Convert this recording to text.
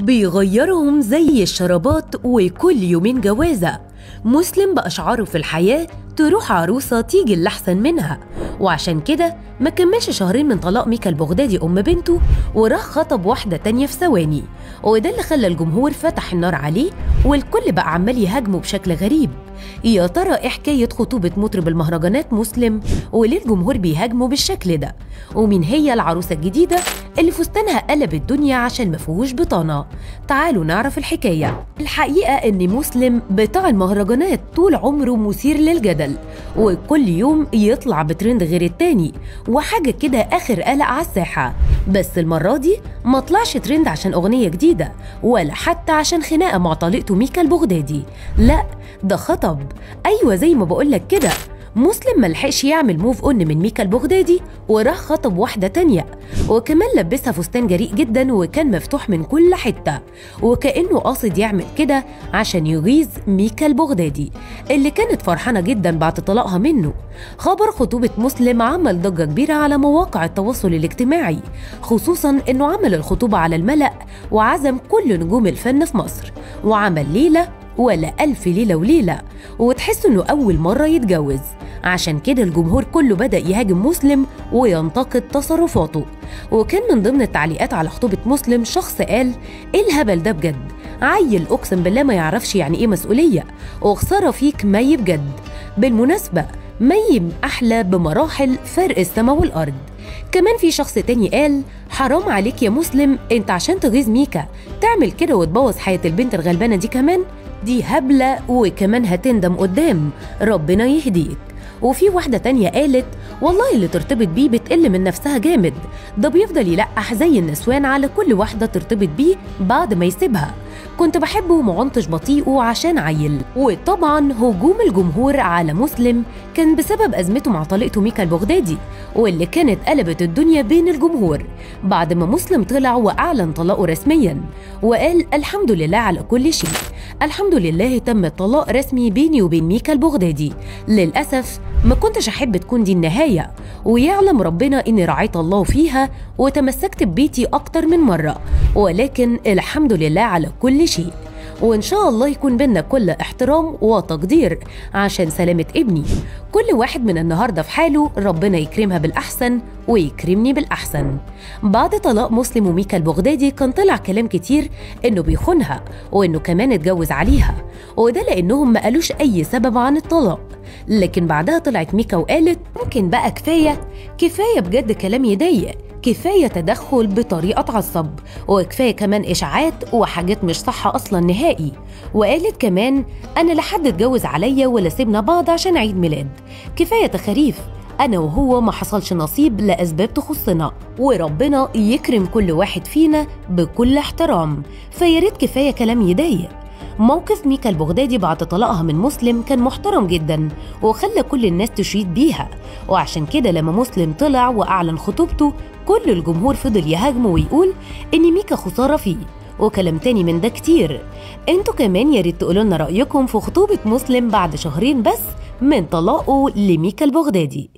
بيغيرهم زي الشرابات وكل يومين جوازة مسلم بأشعاره في الحياة تروح عروسة تيجي اللي أحسن منها وعشان كده ما كملش شهرين من طلاق ميكا البغدادي أم بنته وراح خطب واحدة تانية في ثواني وده اللي خلى الجمهور فتح النار عليه والكل بقى عمال يهاجمه بشكل غريب يا ترى ايه حكاية خطوبة مطرب المهرجانات مسلم وليه الجمهور بيهاجمه بالشكل ده ومين هي العروسة الجديدة اللي فستانها قلب الدنيا عشان ما فيهوش بطانة تعالوا نعرف الحكاية الحقيقة ان مسلم بتاع المهرجانات طول عمره مثير للجدل وكل يوم يطلع بترند غير التاني وحاجة كده آخر قلق على الساحة بس المرة دي ما طلعش ترند عشان أغنية جديدة ولا حتى عشان خناقة مع طليقته ميكا البغدادي لا ده خطب أيوة زي ما بقولك كده مسلم ملحقش يعمل موف اون من ميكا البغدادي وراح خطب واحدة تانية وكمان لبسها فستان جريء جدا وكان مفتوح من كل حتة وكأنه قاصد يعمل كده عشان يغيظ ميكا البغدادي اللي كانت فرحانة جدا بعد طلاقها منه خبر خطوبة مسلم عمل ضجة كبيرة على مواقع التواصل الاجتماعي خصوصا انه عمل الخطوبة على الملأ وعزم كل نجوم الفن في مصر وعمل ليلة ولا ألف ليلة وليلة وتحس إنه أول مرة يتجوز عشان كده الجمهور كله بدأ يهاجم مسلم وينتقد تصرفاته وكان من ضمن التعليقات على خطوبة مسلم شخص قال إيه الهبل ده بجد عيل أقسم بالله ما يعرفش يعني إيه مسؤولية وخسارة فيك مي بجد بالمناسبة مي أحلى بمراحل فرق السما والأرض كمان في شخص تاني قال حرام عليك يا مسلم انت عشان تغيظ ميكا تعمل كده وتبوظ حياة البنت الغلبانة دي كمان دي هبلة وكمان هتندم قدام ربنا يهديك وفي واحدة تانية قالت والله اللي ترتبط بيه بتقل من نفسها جامد ده بيفضل يلقح زي النسوان على كل واحدة ترتبط بيه بعد ما يسيبها كنت بحبه وما عنتش بطيئه عشان عيل وطبعا هجوم الجمهور على مسلم كان بسبب أزمته مع طليقته ميكا البغدادي واللي كانت قلبت الدنيا بين الجمهور بعد ما مسلم طلع وأعلن طلاقه رسميا وقال الحمد لله على كل شيء الحمد لله تم الطلاق رسمي بيني وبين ميكا البغدادي للأسف ما كنتش أحب تكون دي النهاية ويعلم ربنا إني رعيت الله فيها وتمسكت ببيتي أكتر من مرة ولكن الحمد لله على كل شيء وإن شاء الله يكون بينا كل احترام وتقدير عشان سلامة ابني كل واحد من النهاردة في حاله ربنا يكرمها بالأحسن ويكرمني بالأحسن بعد طلاق مسلم وميكا البغدادي كان طلع كلام كتير إنه بيخونها وإنه كمان اتجوز عليها وده لأنهم ما قالوش أي سبب عن الطلاق لكن بعدها طلعت ميكا وقالت ممكن بقى كفاية كفاية بجد كلام يضايق كفاية تدخل بطريقة تعصب وكفاية كمان إشاعات وحاجات مش صح أصلا نهائي وقالت كمان أنا لا حد اتجوز عليا ولا سيبنا بعض عشان عيد ميلاد كفاية تخاريف أنا وهو ما حصلش نصيب لأسباب تخصنا وربنا يكرم كل واحد فينا بكل احترام فياريت كفاية كلام يضايق موقف ميكا البغدادي بعد طلاقها من مسلم كان محترم جدا وخلى كل الناس تشيد بيها وعشان كده لما مسلم طلع وأعلن خطوبته كل الجمهور فضل يهاجمه ويقول إن ميكا خسارة فيه وكلام تاني من ده كتير انتوا كمان يا ريت تقولوا لنا رأيكم في خطوبة مسلم بعد شهرين بس من طلاقه لميكا البغدادي